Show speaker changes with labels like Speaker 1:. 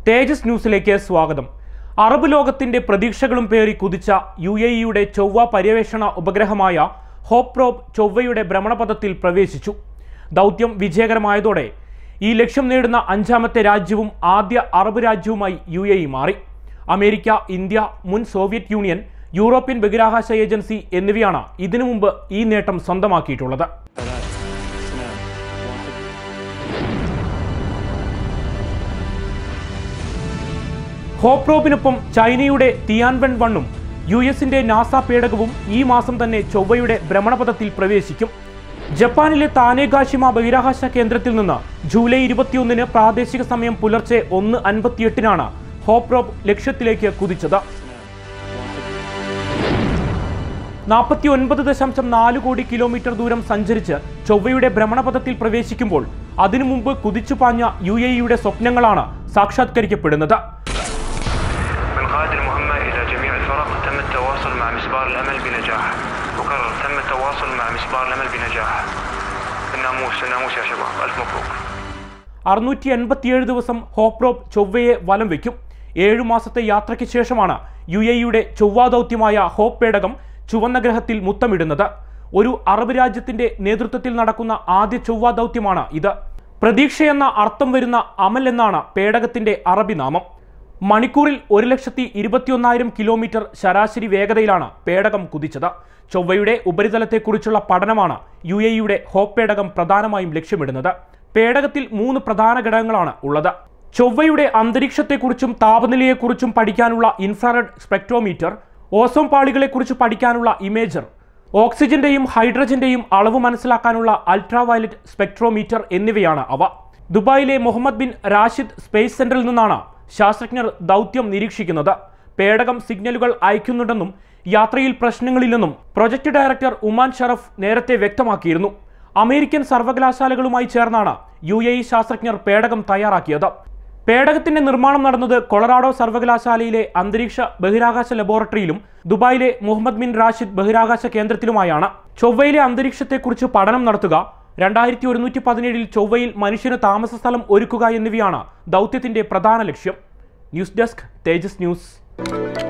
Speaker 1: തേജസ് ന്യൂസിലേക്ക് സ്വാഗതം അറബ് ലോകത്തിന്റെ പ്രതീക്ഷകളും പേറി കുതിച്ച യു എ ഇയുടെ ചൊവ്വ പര്യവേഷണ ഉപഗ്രഹമായ ഹോപ്രോബ് ചൊവ്വയുടെ ഭ്രമണപഥത്തിൽ പ്രവേശിച്ചു ദൗത്യം വിജയകരമായതോടെ ഈ ലക്ഷ്യം നേടുന്ന അഞ്ചാമത്തെ രാജ്യവും ആദ്യ അറബ് രാജ്യവുമായി യു എ ഇ മാറി അമേരിക്ക ഇന്ത്യ മുൻ സോവിയറ്റ് യൂണിയൻ യൂറോപ്യൻ ബഹിരാകാശ ഏജൻസി എന്നിവയാണ് ഇതിനു മുമ്പ് ഈ നേട്ടം സ്വന്തമാക്കിയിട്ടുള്ളത്
Speaker 2: ثلاث اثنان واحد
Speaker 1: ഹോപ്രോബിനൊപ്പം ചൈനയുടെ തിയാൻവെൻ വണ്ണും യു എസിന്റെ നാസ പേടകവും ഈ മാസം തന്നെ ചൊവ്വയുടെ ഭ്രമണപഥത്തിൽ പ്രവേശിക്കും ജപ്പാനിലെ താനേഗാഷിമ ബഹിരാകാശ കേന്ദ്രത്തിൽ നിന്ന് ജൂലൈ ഇരുപത്തിയൊന്നിന് പ്രാദേശിക സമയം പുലർച്ചെ ഒന്ന് അൻപത്തിയെട്ടിനാണ് ഹോപ്രോബ് ലക്ഷ്യത്തിലേക്ക് കുതിച്ചത് നാൽപ്പത്തി ഒൻപത് ദശാംശം നാല് കോടി കിലോമീറ്റർ ദൂരം സഞ്ചരിച്ച് ചൊവ്വയുടെ ഭ്രമണപഥത്തിൽ പ്രവേശിക്കുമ്പോൾ അതിനു മുമ്പ് കുതിച്ചു പാഞ്ഞ യു എ ഇയുടെ സ്വപ്നങ്ങളാണ് സാക്ഷാത്കരിക്കപ്പെടുന്നത്
Speaker 3: من غاد المهمة إلى جميع الفرق تم التواصل مع مسبار الأمل بنجاح وكرر تم التواصل مع مسبار الأمل بنجاح الناموس الناموس يا شباب ألف مبروك
Speaker 1: അറുന്നൂറ്റി എൺപത്തിയേഴ് ദിവസം ഹോപ്രോബ് ചൊവ്വയെ വലം വയ്ക്കും ഏഴു മാസത്തെ യാത്രയ്ക്ക് ശേഷമാണ് യു എ ഇയുടെ ചൊവ്വാ ദൗത്യമായ ഹോപ്പ് പേടകം ചുവന്ന ഗ്രഹത്തിൽ മുത്തമിടുന്നത് ഒരു അറബ് രാജ്യത്തിന്റെ നേതൃത്വത്തിൽ നടക്കുന്ന ആദ്യ ചൊവ്വാ ദൗത്യമാണ് ഇത് പ്രതീക്ഷയെന്ന അർത്ഥം വരുന്ന അമൽ എന്നാണ് പേടകത്തിന്റെ അറബി നാമം മണിക്കൂറിൽ ഒരു ലക്ഷത്തി ഇരുപത്തിയൊന്നായിരം കിലോമീറ്റർ ശരാശരി വേഗതയിലാണ് പേടകം കുതിച്ചത് ചൊവ്വയുടെ ഉപരിതലത്തെക്കുറിച്ചുള്ള പഠനമാണ് യു എ ഇയുടെ ഹോപ്പ് പേടകം പ്രധാനമായും ലക്ഷ്യമിടുന്നത് പേടകത്തിൽ മൂന്ന് പ്രധാന ഘടകങ്ങളാണ് ഉള്ളത് ചൊവ്വയുടെ അന്തരീക്ഷത്തെക്കുറിച്ചും താപനിലയെക്കുറിച്ചും പഠിക്കാനുള്ള ഇൻഫ്രാറെഡ് സ്പെക്ട്രോമീറ്റർ ഓസോൺ പാളികളെക്കുറിച്ച് പഠിക്കാനുള്ള ഇമേജർ ഓക്സിജന്റെയും ഹൈഡ്രജന്റെയും അളവ് മനസ്സിലാക്കാനുള്ള അൾട്രാവയലറ്റ് സ്പെക്ട്രോമീറ്റർ എന്നിവയാണ് അവ ദുബായിലെ മുഹമ്മദ് ബിൻ റാഷിദ് സ്പേസ് സെന്ററിൽ നിന്നാണ് ശാസ്ത്രജ്ഞർ ദൗത്യം നിരീക്ഷിക്കുന്നത് പേടകം സിഗ്നലുകൾ അയക്കുന്നുണ്ടെന്നും യാത്രയിൽ പ്രശ്നങ്ങളില്ലെന്നും പ്രൊജക്ട് ഡയറക്ടർ ഉമാൻ ഷറഫ് നേരത്തെ വ്യക്തമാക്കിയിരുന്നു അമേരിക്കൻ സർവകലാശാലകളുമായി ചേർന്നാണ് യു എ ഇ ശാസ്ത്രജ്ഞർ പേടകം തയ്യാറാക്കിയത് പേടകത്തിന്റെ നിർമ്മാണം നടന്നത് കൊളറാഡോ സർവകലാശാലയിലെ അന്തരീക്ഷ ബഹിരാകാശ ലബോറട്ടറിയിലും ദുബായിലെ മുഹമ്മദ് ബിൻ റാഷിദ് ബഹിരാകാശ കേന്ദ്രത്തിലുമായാണ് ചൊവ്വയിലെ അന്തരീക്ഷത്തെക്കുറിച്ച് പഠനം നടത്തുക രണ്ടായിരത്തി ഒരുന്നൂറ്റി പതിനേഴിൽ ചൊവ്വയിൽ മനുഷ്യന് താമസ സ്ഥലം ഒരുക്കുക എന്നിവയാണ് ദൗത്യത്തിന്റെ പ്രധാന ലക്ഷ്യം ന്യൂസ് ഡെസ്ക് തേജസ് ന്യൂസ്